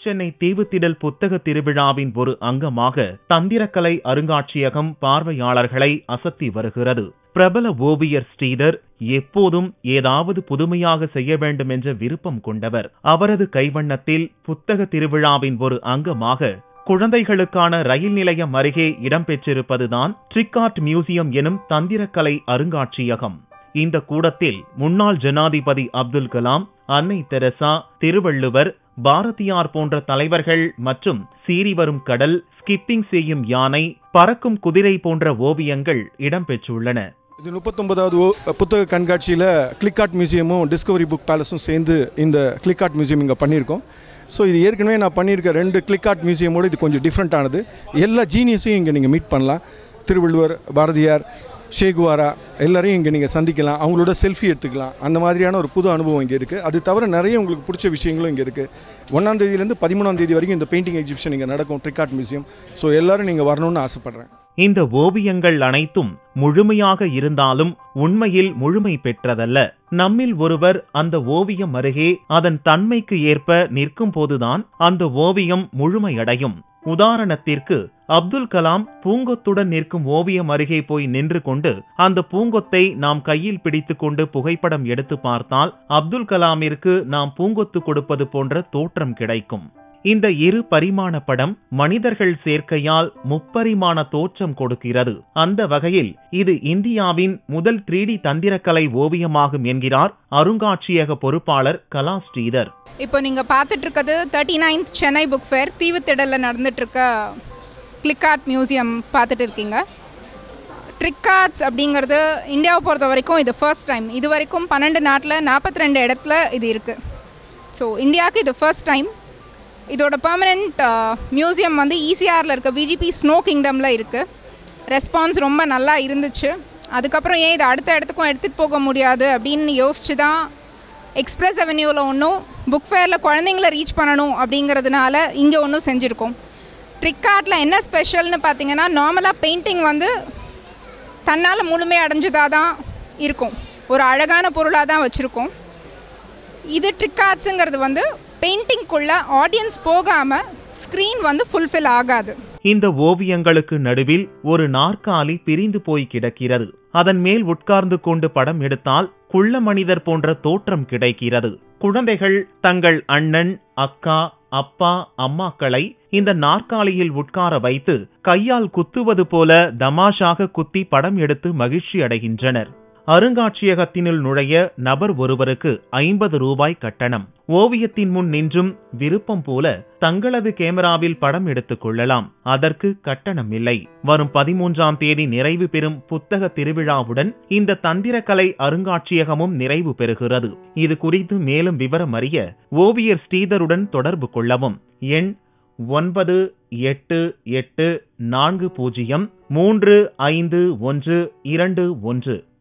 சென்னை தீவுத்திடல் புத்தக திருவிழாவின் ஒரு அங்கமாக தந்திரக்கலை அருங்காட்சியகம் பார்வையாளர்களை அசத்தி வருகிறது பிரபல ஓவியர் ஸ்ரீதர் எப்போதும் ஏதாவது புதுமையாக செய்ய வேண்டும் என்ற விருப்பம் கொண்டவர் அவரது கைவண்ணத்தில் புத்தக திருவிழாவின் ஒரு அங்கமாக குழந்தைகளுக்கான ரயில் நிலையம் அருகே இடம்பெற்றிருப்பதுதான் ட்ரிக்கார்ட் மியூசியம் எனும் தந்திரக்கலை அருங்காட்சியகம் இந்த கூடத்தில் முன்னாள் ஜனாதிபதி அப்துல் கலாம் அன்னை தெரசா திருவள்ளுவர் பாரதியார் போன்ற தலைவர்கள் மற்றும் சீறி வரும் கடல் ஸ்கிப்பிங் செய்யும் யானை பறக்கும் குதிரை போன்ற ஓவியங்கள் இடம்பெற்றுள்ளன இது முப்பத்தொன்பதாவது புத்தக கண்காட்சியில் கிளிக்கார்ட் மியூசியமும் டிஸ்கவரி புக் பேலஸும் சேர்ந்து இந்த கிளிக்கார்ட் மியூசியம் இங்கே பண்ணியிருக்கோம் ஸோ இது ஏற்கனவே நான் பண்ணியிருக்க ரெண்டு கிளிக்கார்ட் மியூசியமோடு இது கொஞ்சம் டிஃப்ரெண்ட்டானது எல்லா ஜீனியஸையும் இங்கே நீங்கள் மீட் பண்ணலாம் திருவள்ளுவர் பாரதியார் ஷேகுவாரா எல்லாரையும் இங்கே நீங்கள் சந்திக்கலாம் அவங்களோட செல்ஃபி எடுத்துக்கலாம் அந்த மாதிரியான ஒரு புது அனுபவம் இங்கே இருக்குது அது தவிர நிறைய உங்களுக்கு பிடிச்ச விஷயங்களும் இங்கே இருக்குது ஒன்றாம் தேதியிலேருந்து பதிமூணாம் தேதி வரைக்கும் இந்த பெயிண்டிங் எக்ஸிபிஷன் இங்கே நடக்கும் ட்ரிக்கார்ட் மியூசியம் ஸோ எல்லாரும் நீங்கள் வரணும்னு ஆசைப்பட்றேன் இந்த ஓவியங்கள் அனைத்தும் முழுமையாக இருந்தாலும் உண்மையில் முழுமை பெற்றதல்ல நம்மில் ஒருவர் அந்த ஓவியம் அருகே அதன் தன்மைக்கு ஏற்ப நிற்கும் போதுதான் அந்த ஓவியம் முழுமையடையும் உதாரணத்திற்கு அப்துல் கலாம் பூங்கொத்துடன் நிற்கும் ஓவியம் அருகே போய் நின்று கொண்டு அந்த பூங்கொத்தை நாம் கையில் பிடித்துக் கொண்டு புகைப்படம் எடுத்து பார்த்தால் அப்துல் கலாமிற்கு நாம் பூங்கொத்து கொடுப்பது போன்ற தோற்றம் கிடைக்கும் இந்த இரு பரிமாண படம் மனிதர்கள் சேர்க்கையால் முப்பரிமாண தோற்றம் கொடுக்கிறது அந்த வகையில் இது இந்தியாவின் முதல் த்ரீ டி தந்திரக்கலை ஓவியமாகும் என்கிறார் அருங்காட்சியக பொறுப்பாளர் கலா ஸ்ரீதர் இப்போ நீங்கள் பார்த்துட்டு இருக்கிறது thirty ninth Chennai book fair தீவுத்திடலில் நடந்துட்டு இருக்க கிளிக் ஆர்ட் மியூசியம் பார்த்துட்டு இருக்கீங்க ட்ரிக் ஆர்ட்ஸ் அப்படிங்கிறது இந்தியாவை பொறுத்த வரைக்கும் இது ஃபர்ஸ்ட் டைம் இது வரைக்கும் பன்னெண்டு நாட்டில் நாற்பத்தி ரெண்டு இடத்துல இது இருக்குது ஸோ இந்தியாவுக்கு இது ஃபர்ஸ்ட் டைம் இதோட பெர்மனெண்ட் மியூசியம் வந்து ஈசிஆரில் இருக்க விஜிபி ஸ்னோ கிங்டமில் இருக்குது ரெஸ்பான்ஸ் ரொம்ப நல்லா இருந்துச்சு அதுக்கப்புறம் ஏன் இது அடுத்த இடத்துக்கும் எடுத்துகிட்டு போக முடியாது அப்படின்னு யோசிச்சு தான் எக்ஸ்பிரஸ் அவென்யூவில் ஒன்றும் புக் ஃபேரில் குழந்தைங்கள ரீச் பண்ணணும் அப்படிங்கிறதுனால இங்கே ஒன்றும் செஞ்சுருக்கோம் ட்ரிக் ஆர்ட்டில் என்ன ஸ்பெஷல்னு பார்த்தீங்கன்னா நார்மலாக பெயிண்டிங் வந்து தன்னால் முழுமை அடைஞ்சதாக தான் இருக்கும் ஒரு அழகான பொருளாக தான் வச்சுருக்கோம் இது ட்ரிக் ஆர்ட்ஸுங்கிறது வந்து பெயிண்டிங்குள்ள ஆடியன்ஸ் போகாமல் ஸ்க்ரீன் வந்து ஃபுல்ஃபில் ஆகாது இந்த ஓவியங்களுக்கு நடுவில் ஒரு நாற்காலி பிரிந்து போய் கிடக்கிறது அதன் மேல் உட்கார்ந்து கொண்டு படம் எடுத்தால் குள்ள மனிதர் போன்ற தோற்றம் கிடைக்கிறது குழந்தைகள் தங்கள் அண்ணன் அக்கா அப்பா அம்மாக்களை இந்த நாற்காலியில் உட்கார வைத்து கையால் குத்துவது போல தமாஷாக குத்தி படம் எடுத்து மகிழ்ச்சி அடைகின்றனர் அருங்காட்சியகத்தினுள் நுழைய நபர் ஒருவருக்கு ஐம்பது ரூபாய் கட்டணம் ஓவியத்தின் முன் நின்றும் விருப்பம் போல தங்களது கேமராவில் படம் எடுத்துக் கொள்ளலாம் அதற்கு கட்டணம் இல்லை வரும் பதிமூன்றாம் தேதி நிறைவு பெறும் புத்தக திருவிழாவுடன் இந்த தந்திரக்கலை அருங்காட்சியகமும் நிறைவு பெறுகிறது இது குறித்து மேலும் விவரம் அறிய ஓவியர் ஸ்ரீதருடன் தொடர்பு கொள்ளவும் எண் ஒன்பது எட்டு எட்டு நான்கு பூஜ்ஜியம் மூன்று ஐந்து ஒன்று இரண்டு ஒன்று